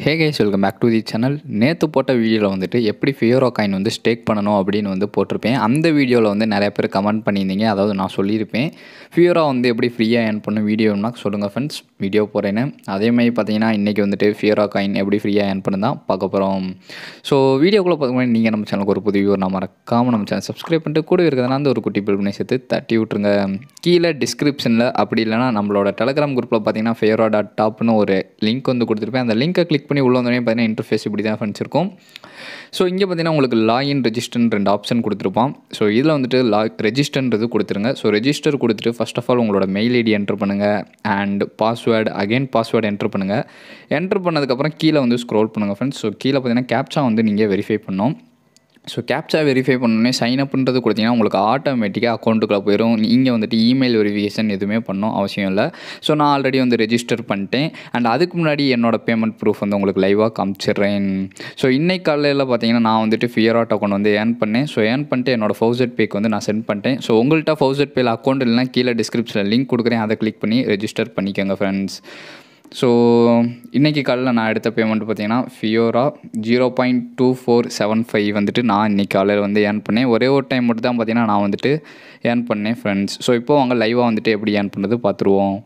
hey guys welcome back to the channel நேற்று போட்ட வீடியோவில் வந்துட்டு எப்படி ஃபியோரோ காயின் வந்து ஸ்டேக் பண்ணணும் அப்படின்னு வந்து போட்டிருப்பேன் அந்த வீடியோவில் வந்து நிறைய பேர் கமெண்ட் பண்ணியிருந்தீங்க அதாவது நான் சொல்லியிருப்பேன் ஃபியோரா வந்து எப்படி ஃப்ரீயாக ஏர்ன் பண்ணும் வீடியோனா சொல்லுங்கள் ஃப்ரெண்ட்ஸ் வீடியோ போகிறேன்னு அதேமாதிரி பார்த்தீங்கன்னா இன்றைக்கி வந்துட்டு ஃபியோரா காயின் எப்படி ஃப்ரீயாக ஏர்ன் பண்ணு தான் பார்க்க போகிறோம் ஸோ வீடியோக்குள்ளே பார்க்கும்போது நீங்கள் நம்ம சேனலுக்கு ஒரு புது வியூவர் நான் மறக்காமல் நம்ம சேனல் சப்ஸ்கிரைப் பண்ணிட்டு கூட இருக்கிறதுனால அந்த ஒரு குட்டி பில் பண்ணி சேர்த்து தட்டி விட்ருங்க கீழே டிஸ்கிரிப்ஷனில் அப்படி இல்லைனா நம்மளோட டெலகிராம் குரூப்பில் பார்த்தீங்கன்னா ஃபேவரா டாட் டாப்னு ஒரு லிங்க் வந்து கொடுத்துருப்பேன் அந்த லிங்கை கிளிக் பண்ணி உள்ள வந்தோடனே பார்த்தீங்கன்னா இன்டர்ஃபேஸ் இப்படி தான் ஃப்ரெண்ட்ஸ் இருக்கும் ஸோ இங்கே பார்த்தீங்கன்னா உங்களுக்கு லாகின் ரெஜிஸ்டர்னு ரெண்டு ஆப்ஷன் கொடுத்துருப்பான் ஸோ இதில் வந்துட்டு லா ரெஜிஸ்டர்ன்றது கொடுத்துருங்க ஸோ ரெஜிஸ்டர் கொடுத்துட்டு ஃபஸ்ட் ஆஃப் ஆல் உங்களோட மெயில் ஐடி என்ட்ரு பண்ணுங்கள் and password again password entry பண்ணுங்கள் என்ட்ரு பண்ணதுக்கப்புறம் கீழே வந்து ஸ்க்ரோல் பண்ணுங்கள் ஃப்ரெண்ட்ஸ் ஸோ கீழே பார்த்தீங்கன்னா கேப்சா வந்து நீங்கள் வெரிஃபை பண்ணணும் ஸோ கேப்சா வெரிஃபை பண்ணோடனே சைன் அப்ன்றது கொடுத்தீங்கன்னா உங்களுக்கு ஆட்டோமேட்டிக்காக அக்கௌண்ட்டுக்குள்ளே போயிடும் நீங்கள் வந்துட்டு இமெயில் வெரிஃபிகேஷன் எதுவுமே பண்ணணும் அவசியம் இல்லை ஸோ நான் ஆல்ரெடி வந்து ரெஜிஸ்டர் பண்ணிட்டேன் அண்ட் அதுக்கு முன்னாடி என்னோட பேமெண்ட் ப்ரூஃப் வந்து உங்களுக்கு லைவாக காமிச்சிடுறேன் ஸோ இன்னைக்கு காலையில் பார்த்தீங்கன்னா நான் வந்துட்டு ஃபியராட் அக்கௌண்ட் வந்து ஏர்ன் பண்ணேன் ஸோ ஏர்ன் பண்ணிட்டு என்னோட ஃபௌசட் பேக்கு வந்து நான் சென்ட் பண்ணிட்டேன் ஸோ உங்கள்கிட்ட ஃபௌசட் பேல அக்கௌண்ட் இல்லைனா கீழே டிஸ்கிரிப்ஷனில் லிங்க் கொடுக்குறேன் அதை கிளிக் பண்ணி ரெஜிஸ்டர் பண்ணிக்கோங்க ஃப்ரெண்ட்ஸ் ஸோ இன்றைக்கி காலையில் நான் எடுத்த பேமெண்ட் பார்த்தீங்கன்னா ஃபியோரா zero point two four seven five வந்துட்டு நான் இன்றைக்கி காலையில் வந்து ஏர்ன் பண்ணேன் ஒரே ஒரு டைம் மட்டும் தான் பார்த்தீங்கன்னா நான் வந்துட்டு ஏர்ன் பண்ணேன் ஃப்ரெண்ட்ஸ் ஸோ இப்போ அவங்க லைவாக வந்துட்டு எப்படி ஏர்ன் பண்ணுறது பார்த்துருவோம்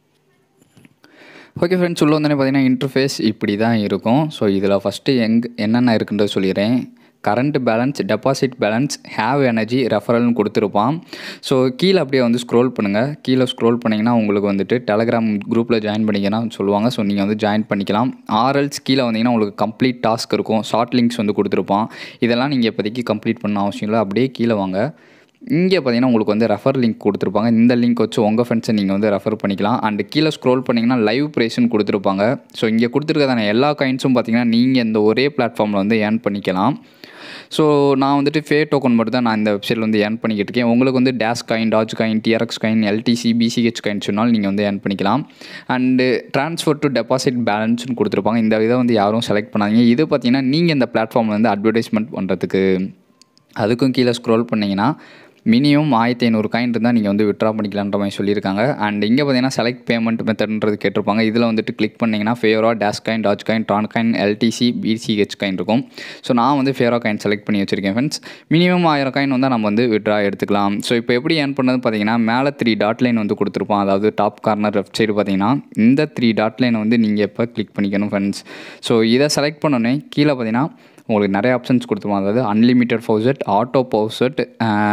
ஓகே ஃப்ரெண்ட்ஸ் உள்ள வந்தோடனே பார்த்தீங்கன்னா இன்டர்ஃபேஸ் இப்படி தான் இருக்கும் ஸோ இதில் ஃபஸ்ட்டு எங் என்னென்ன இருக்குன்றது சொல்லிடுறேன் current balance deposit balance have energy ரெஃபரல்னு கொடுத்துருப்பான் ஸோ கீழே அப்படியே வந்து ஸ்க்ரோல் பண்ணுங்கள் கீழே ஸ்க்ரோல் பண்ணிங்கன்னா உங்களுக்கு வந்துட்டு டெலகிராம் குரூப்பில் ஜாயின் பண்ணிக்கலாம் சொல்லுவாங்க ஸோ நீங்கள் வந்து ஜாயின் பண்ணிக்கலாம் ஆர்எல்ஸ் கீழே வந்தீங்கன்னா உங்களுக்கு கம்ப்ளீட் டாஸ்க் இருக்கும் ஷார்ட் லிங்க்ஸ் வந்து கொடுத்துருப்பான் இதெல்லாம் நீங்கள் இப்போதைக்கு கம்ப்ளீட் பண்ண அவசியம் இல்லை அப்படியே கீழே வாங்க இங்கே பார்த்தீங்கன்னா உங்களுக்கு வந்து ரெஃபர் லிங்க் கொடுத்துருப்பாங்க இந்த லிங்க் வச்சு உங்கள் ஃப்ரெண்ட்ஸை நீங்கள் வந்து ரெஃபர் பண்ணிக்கலாம் அண்ட் கீழே ஸ்க்ரோல் பண்ணிங்கன்னா லைவ் ப்ரைஸ்னு கொடுத்துருப்பாங்க ஸோ இங்கே கொடுத்துருக்கதான எல்லா காயின்ஸும் பார்த்தீங்கன்னா நீங்கள் இந்த ஒரே பிளாட்ஃபார்மில் வந்து ஏர்ன் பண்ணிக்கலாம் ஸோ நான் வந்துட்டு ஃபே டோக்கன் மட்டும் தான் நான் இந்த வெப்சைட்டில் வந்து ஏர்ன் பண்ணிக்கிட்டு இருக்கேன் உங்களுக்கு வந்து dash coin doge coin TRX coin LTC BCH coin சொன்னாலும் நீங்கள் வந்து ஏர்ன் பண்ணிக்கலாம் அண்டு ட்ரான்ஸ்ஃபர் டு டெபாசிட் பேலன்ஸ்னு கொடுத்துருப்பாங்க இந்த இதை வந்து யாரும் செலக்ட் பண்ணாதீங்க இது பார்த்தீங்கன்னா நீங்கள் இந்த பிளாட்ஃபார்மில் வந்து அட்வர்டைஸ்மெண்ட் பண்ணுறதுக்கு அதுக்கும் கீழே ஸ்க்ரோல் பண்ணிங்கன்னா மினிமம் ஆயிரத்தி ஐநூறு காயின் இருந்தால் நீங்கள் வந்து விட்ரா பண்ணிக்கலான்ற மாதிரி சொல்லியிருக்காங்க அண்ட் இங்கே பார்த்தீங்கன்னா செலக்ட் பேமெண்ட் மெத்தட்ன்றது கேட்டிருப்பாங்க இதில் வந்துட்டு கிளிக் பண்ணிங்கன்னா ஃபேவரா dash coin doge coin tron coin LTC BCH coin இருக்கும் ஸோ நான் வந்து ஃபேவரா காயின் செலக்ட் பண்ணி வச்சுருக்கேன் ஃப்ரெண்ட்ஸ் மினிமம் ஆயிரம் காயின் வந்தால் நம்ம வந்து விட்ரா எடுத்துக்கலாம் ஸோ இப்போ எப்படி ஏர்ன் பண்ணது பார்த்தீங்கன்னா மேலே த்ரீ டாட் லைன் வந்து கொடுத்துருப்போம் அதாவது டாப் கார்னர் லெஃப்ட் சைடு பார்த்தீங்கன்னா இந்த த்ரீ டாட் லைனை வந்து நீங்கள் இப்போ கிளிக் பண்ணிக்கணும் ஃப்ரெண்ட்ஸ் ஸோ இதை செலக்ட் பண்ணோன்னே கீழே பார்த்தீங்கன்னா உங்களுக்கு நிறைய ஆப்ஷன்ஸ் கொடுத்துருவோம் அதாவது unlimited faucet auto faucet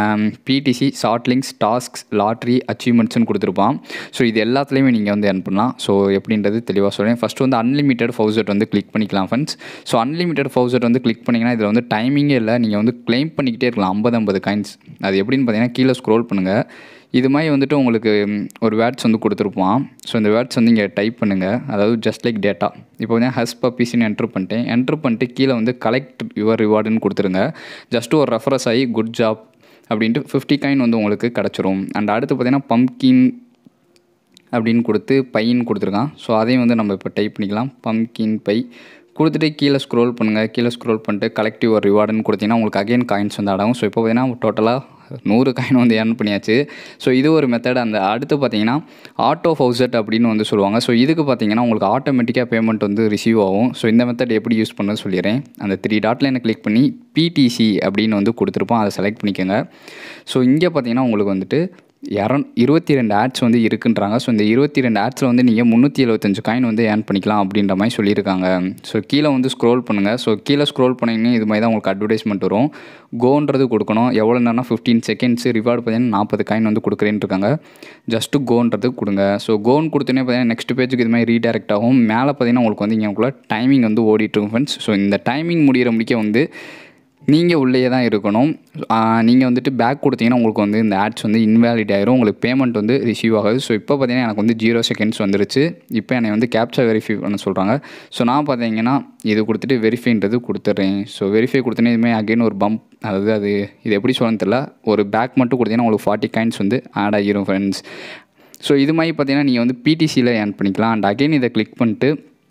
PTC short links tasks lottery அச்சீவ்மெண்ட்ஸ்னு கொடுத்துருப்பான் ஸோ இது எல்லாத்துலேயுமே நீங்கள் வந்து ஏர்ன் பண்ணலாம் ஸோ எப்படின்றது தெளிவாக சொல்கிறேன் ஃபஸ்ட்டு வந்து அன்லிமிட்டட் ஃபவுசட் வந்து கிளிக் பண்ணிக்கலாம் ஃப்ரெண்ட்ஸ் ஸோ அன்லிமிட்டட் ஃபவுசட் வந்து கிளிக் பண்ணிங்கன்னா இதில் வந்து டைமிங்கே இல்லை நீங்கள் வந்து கிளைம் பண்ணிக்கிட்டே இருக்கலாம் ஐம்பது ஐம்பது காயின்ஸ் அது எப்படின்னு பார்த்தீங்கன்னா கீழே ஸ்க்ரோல் பண்ணுங்கள் இது மாதிரி வந்துட்டு உங்களுக்கு ஒரு வேர்ட்ஸ் வந்து கொடுத்துருப்பான் ஸோ இந்த வேர்ட்ஸ் வந்து இங்கே டைப் பண்ணுங்கள் அதாவது ஜஸ்ட் லைக் டேட்டா இப்போ வந்து ஹஸ் பப்பீஸ்னு என்ட்ரு பண்ணிட்டேன் என்ட்ரு பண்ணிட்டு கீழே வந்து கலெக்ட் யுவர் ரிவார்டுன்னு கொடுத்துருங்க ஜஸ்ட்டு ஒரு ரெஃபரன்ஸ் ஆகி குட் ஜாப் அப்படின்ட்டு ஃபிஃப்டி காயின் வந்து உங்களுக்கு கிடச்சிரும் அண்ட் அடுத்து பார்த்தீங்கன்னா பம்கின் அப்படின்னு கொடுத்து பையன் கொடுத்துருக்கான் ஸோ அதையும் வந்து நம்ம இப்போ டைப் பண்ணிக்கலாம் பம்கின் பை கொடுத்துட்டு கீழே ஸ்க்ரோல் பண்ணுங்கள் கீழே ஸ்க்ரோல் பண்ணிட்டு கலெக்டிவ் ஒரு ரிவார்டுன்னு கொடுத்தீங்கன்னா உங்களுக்கு அகைன் காயின்ஸ் வந்து ஆடாகும் ஸோ இப்போ பார்த்தீங்கன்னா டோட்டலாக நூறு காயின் வந்து ஏர்ன் பண்ணியாச்சு ஸோ இது ஒரு மெத்தட் அந்த அடுத்து பார்த்தீங்கன்னா ஆட்டோ ஃபவுசட் அப்படின்னு வந்து சொல்லுவாங்க ஸோ இதுக்கு பார்த்தீங்கன்னா உங்களுக்கு ஆட்டோமேட்டிக்காக பேமெண்ட் வந்து ரிசீவ் ஆகும் ஸோ இந்த மெத்தட் எப்படி யூஸ் பண்ணு சொல்லிடுறேன் அந்த த்ரீ டாட்டில் எனக்கு கிளிக் பண்ணி பிடிசி அப்படின்னு வந்து கொடுத்துருப்போம் அதை செலக்ட் பண்ணிக்கோங்க ஸோ இங்கே பார்த்தீங்கன்னா உங்களுக்கு வந்துட்டு இரநூ இருபத்தி ரெண்டு ஆட்ஸ் வந்து இருக்குன்றாங்க ஸோ இந்த இருபத்தி ரெண்டு ஆட்ஸில் வந்து நீங்கள் முந்நூற்றி எழுபத்தஞ்சு காயின் வந்து ஏர்ன் பண்ணிக்கலாம் அப்படின்ற மாதிரி சொல்லியிருக்காங்க ஸோ கீழே வந்து ஸ்க்ரோல் பண்ணுங்கள் ஸோ கீழே ஸ்க்ரோல் பண்ணிங்கன்னா இது மாதிரி தான் உங்களுக்கு அட்வர்டைஸ்மெண்ட் வரும் கோன்றது கொடுக்கணும் எவ்வளோ நேரம்னா ஃபிஃப்டீன் செகண்ட்ஸ் ரிவார்டு பார்த்தீங்கன்னா நாற்பது காயின் வந்து கொடுக்குறேன்னு இருக்காங்க ஜஸ்ட்டு கோன்றது கொடுங்க ஸோ கோன் கொடுத்தோன்னே பார்த்தீங்கன்னா நெக்ஸ்ட் பேஜுக்கு இது மாதிரி ரீடைரக்ட் ஆகும் மேலே பார்த்தீங்கன்னா உங்களுக்கு வந்து இங்கே உங்களுக்குள்ள டைமிங் வந்து ஓடிட்டுருக்கும் ஃப்ரெண்ட்ஸ் ஸோ இந்த டைமிங் முடிகிற முடிக்க வந்து நீங்கள் உள்ளே தான் இருக்கணும் நீங்கள் வந்துட்டு பேக் கொடுத்தீங்கன்னா உங்களுக்கு வந்து இந்த ஆட்ஸ் வந்து இன்வேலிட் ஆயிரும் உங்களுக்கு பேமெண்ட் வந்து ரிசீவ் ஆகாது ஸோ இப்போ பார்த்தீங்கன்னா எனக்கு வந்து ஜீரோ செகண்ட்ஸ் வந்துருச்சு இப்போ என்னை வந்து கேப்சா வெரிஃபை பண்ண சொல்கிறாங்க ஸோ நான் பார்த்தீங்கன்னா இது கொடுத்துட்டு வெரிஃபைன்றது கொடுத்துட்றேன் ஸோ வெரிஃபை கொடுத்தோன்னே இதுமாதிரி அகைன் ஒரு பம்ப் அதாவது அது இது எப்படி சொல்லணும் தெரியல ஒரு பேக் மட்டும் கொடுத்தீங்கன்னா உங்களுக்கு ஃபார்ட்டி காயின்ஸ் வந்து ஆட் ஆகிரும் ஃப்ரெண்ட்ஸ் ஸோ இது மாதிரி பார்த்தீங்கன்னா நீங்கள் வந்து பிடிசியில் ஏர்ன் பண்ணிக்கலாம் அண்ட் அகைன் இதை கிளிக் பண்ணிட்டு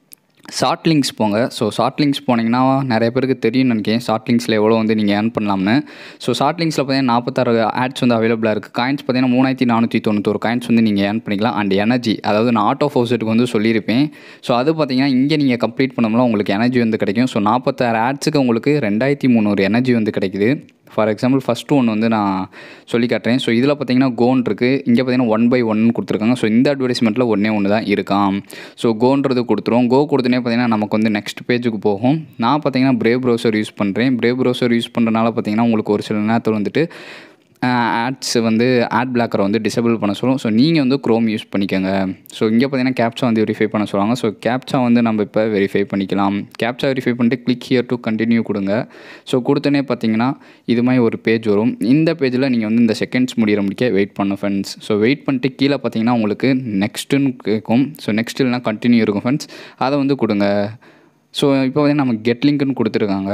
ஷார்ட் லிங்க்ஸ் போங்க ஸோ ஷார்ட் லிங்க்ஸ் போனீங்கன்னா நிறைய பேருக்கு தெரியும்னு நினைக்கிறேன் ஷார்ட் லிங்க்ஸில் எவ்வளோ வந்து நீங்கள் ஏர்ன் பண்ணலாம்னு ஸோ ஷார்ட் லிங்க்ஸில் பார்த்தீங்கன்னா நாற்பத்தாறு ஆட்ஸ் வந்து அவைலபிளாக இருக்குது காயின்ஸ் பார்த்தீங்கன்னா மூணாயிரத்தி நானூற்றி தொண்ணூத்தொரு காயின்ஸ் வந்து நீங்கள் ஏர்ன் பண்ணிக்கலாம் அண்ட் எனர்ஜி அதாவது நான் ஆட்டோ ஃபோர்ஸுக்கு வந்து சொல்லியிருப்பேன் ஸோ அது பார்த்தீங்கன்னா இங்கே நீங்கள் கம்ப்ளீட் பண்ணோம்னா உங்களுக்கு எனர்ஜி வந்து கிடைக்கும் ஸோ நாற்பத்தாறு ஆட்ஸுக்கு உங்களுக்கு ரெண்டாயிரத்தி முந்நூறு எனர்ஜி வந்து கிடைக்குது ஃபார் எக்ஸாம்பிள் ஃபஸ்ட்டு ஒன்று வந்து நான் சொல்லி காட்டுறேன் ஸோ இதில் பார்த்தீங்கன்னா கோன் இருக்குது இங்கே பார்த்தீங்கன்னா ஒன் பை ஒன்னு கொடுத்துருக்காங்க ஸோ இந்த அட்வர்டைஸ்மெண்ட்டில் ஒன்றே ஒன்று தான் இருக்காம் ஸோ கோன்றது கொடுத்துரும் கோ கொடுத்தனே பார்த்தீங்கன்னா நமக்கு வந்து நெக்ஸ்ட் பேஜுக்கு போகும் நான் பார்த்தீங்கன்னா பிரேவ் ப்ரௌசர் யூஸ் பண்ணுறேன் பிரேவ் ப்ரௌசர் யூஸ் பண்ணுறனால பார்த்தீங்கன்னா உங்களுக்கு ஒரு சில நேரத்தில் வந்துட்டு ஆட்ஸ் வந்து ஆட் பிளாக்கரை வந்து டிசபிள் பண்ண சொல்லும் ஸோ நீங்கள் வந்து க்ரோம் யூஸ் பண்ணிக்கோங்க ஸோ இங்கே பார்த்தீங்கன்னா கேப்ச்சா வந்து வெரிஃபை பண்ண சொல்லுவாங்க ஸோ கேப்ச்சா வந்து நம்ம இப்போ வெரிஃபை பண்ணிக்கலாம் கேப்ச்சா வெரிஃபை பண்ணிட்டு கிளிக் ஹியர் டு கண்டினியூ கொடுங்க ஸோ கொடுத்தனே பார்த்தீங்கன்னா இது மாதிரி ஒரு பேஜ் வரும் இந்த பேஜில் நீங்கள் வந்து இந்த செகண்ட்ஸ் முடிகிற முடிக்க வெயிட் பண்ணணும் ஃப்ரெண்ட்ஸ் ஸோ வெயிட் பண்ணிட்டு கீழே பார்த்தீங்கன்னா உங்களுக்கு நெக்ஸ்ட்டுன்னு கேட்கும் ஸோ நெக்ஸ்ட் இல்லைனா கண்டினியூ இருக்கும் ஃப்ரெண்ட்ஸ் அதை வந்து கொடுங்க ஸோ இப்போ பார்த்தீங்கன்னா நம்ம கெட் லிங்க்னு கொடுத்துருக்காங்க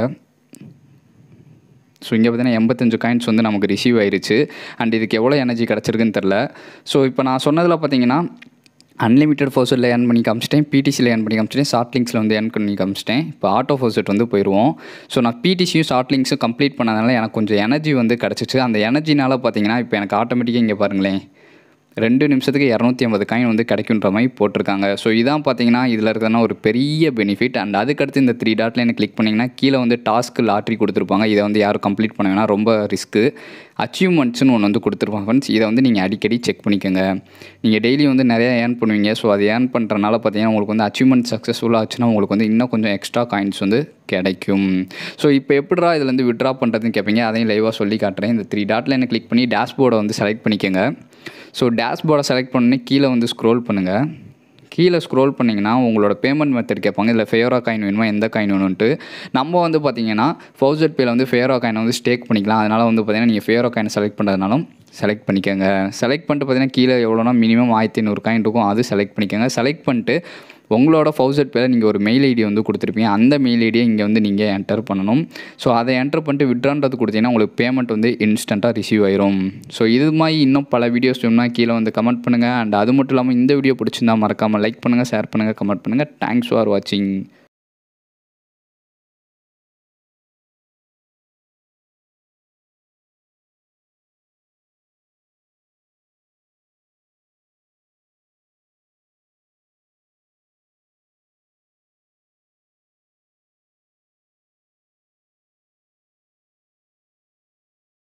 ஸோ இங்கே பார்த்தீங்கன்னா எண்பத்தஞ்சு காயின்ஸ் வந்து நமக்கு ரிசீவ் ஆயிருச்சு அண்ட் இதுக்கு எவ்வளோ எனர்ஜி கிடச்சிருக்குன்னு தெரில ஸோ இப்போ நான் சொன்னதில் பார்த்தீங்கன்னா அன்லிமிட்டட் ஃபோர்ஸில் ஏர்ன் பண்ணி காமிச்சிட்டேன் பிடிசியில் ஏர்ன் பண்ணி காமிச்சிட்டேன் ஷார்ட் லிங்க்ஸில் வந்து ஏர்ன் பண்ணி காமிச்சிட்டேன் இப்போ ஆட்டோ ஃபோர்ஸெட் வந்து போயிடுவோம் ஸோ நான் பிடிசியும் ஷார்ட் லிங்க்ஸும் கம்ப்ளீட் பண்ணதுனால எனக்கு கொஞ்சம் எனர்ஜி வந்து கிடச்சிச்சு அந்த எனர்ஜினால பார்த்தீங்கன்னா இப்போ எனக்கு ஆட்டோமேட்டிக்காக இங்கே பாருங்களேன் ரெண்டு நிமிஷத்துக்கு இரநூத்தி ஐம்பது காயின் வந்து கிடைக்குன்ற மாதிரி போட்டிருக்காங்க ஸோ இதான் பார்த்தீங்கன்னா இதில் இருக்கிறதுனா ஒரு பெரிய பெனிஃபிட் அண்ட் அதுக்கடுத்து இந்த த்ரீ டாட்டில் எனக்கு கிளிக் பண்ணிங்கன்னா கீழே வந்து டாஸ்க் லாட்ரி கொடுத்துருப்பாங்க இதை வந்து யாரும் கம்ப்ளீட் பண்ண வேணாம் ரொம்ப ரிஸ்க்கு அச்சீவ்மெண்ட்ஸ்னு ஒன்று வந்து கொடுத்துருப்பாங்க ஃப்ரெண்ட்ஸ் இதை வந்து நீங்கள் அடிக்கடி செக் பண்ணிக்கோங்க நீங்கள் டெய்லி வந்து நிறையா ஏர்ன் பண்ணுவீங்க ஸோ அது ஏர்ன் பண்ணுறனால பார்த்தீங்கன்னா உங்களுக்கு வந்து அச்சீவ்மெண்ட் சக்ஸஸ்ஃபுல்லாக ஆச்சுன்னா உங்களுக்கு வந்து இன்னும் கொஞ்சம் எக்ஸ்ட்ரா காயின்ஸ் வந்து கிடைக்கும் ஸோ இப்போ எப்படிடா இதுலேருந்து விட்ரா பண்ணுறதுன்னு கேட்பீங்க அதையும் லைவாக சொல்லி காட்டுறேன் இந்த த்ரீ டாட்டில் என்ன கிளிக் பண்ணி டேஷ்போர்டை வந்து செலக்ட் பண்ணிக்கோங்க ஸோ டேஷ்போர்டை செலக்ட் பண்ணி கீழே வந்து ஸ்க்ரோல் பண்ணுங்கள் கீழே ஸ்க்ரோல் பண்ணிங்கன்னா உங்களோட பேமெண்ட் மெத்தட் கேட்பாங்க இதில் ஃபேவரா காயின் வேணுமா எந்த காயின் வேணும்ன்ட்டு நம்ம வந்து பார்த்தீங்கன்னா ஃபௌசட் பேயில் வந்து ஃபேவரா காயினை வந்து ஸ்டேக் பண்ணிக்கலாம் அதனால் வந்து பார்த்தீங்கன்னா நீங்கள் ஃபேவரா காயினை செலக்ட் பண்ணுறதுனாலும் செலக்ட் பண்ணிக்கோங்க செலக்ட் பண்ணிட்டு பார்த்தீங்கன்னா கீழே எவ்வளோனா மினிமம் ஆயிரத்தி ஐநூறு காயின் இருக்கும் அது செலக்ட் பண்ணிக்கோங்க செலக்ட் பண்ணிட்டு உங்களோட ஃபௌசட் பேரில் நீங்கள் ஒரு மெயில் ஐடி வந்து கொடுத்துருப்பீங்க அந்த மெயில் ஐடியை இங்கே வந்து நீங்கள் என்டர் பண்ணணும் ஸோ அதை என்டர் பண்ணிட்டு விட்ரான்றது கொடுத்தீங்கன்னா உங்களுக்கு பேமெண்ட் வந்து இன்ஸ்டண்ட்டாக ரிசீவ் ஆயிரும் ஸோ இது மாதிரி இன்னும் பல வீடியோஸ் வேணும்னா கீழே வந்து கமெண்ட் பண்ணுங்கள் அண்ட் அது மட்டும் இல்லாமல் இந்த வீடியோ பிடிச்சிருந்தா மறக்காமல் லைக் பண்ணுங்கள் ஷேர் பண்ணுங்கள் கமெண்ட் பண்ணுங்கள் தேங்க்ஸ் ஃபார் வாட்சிங்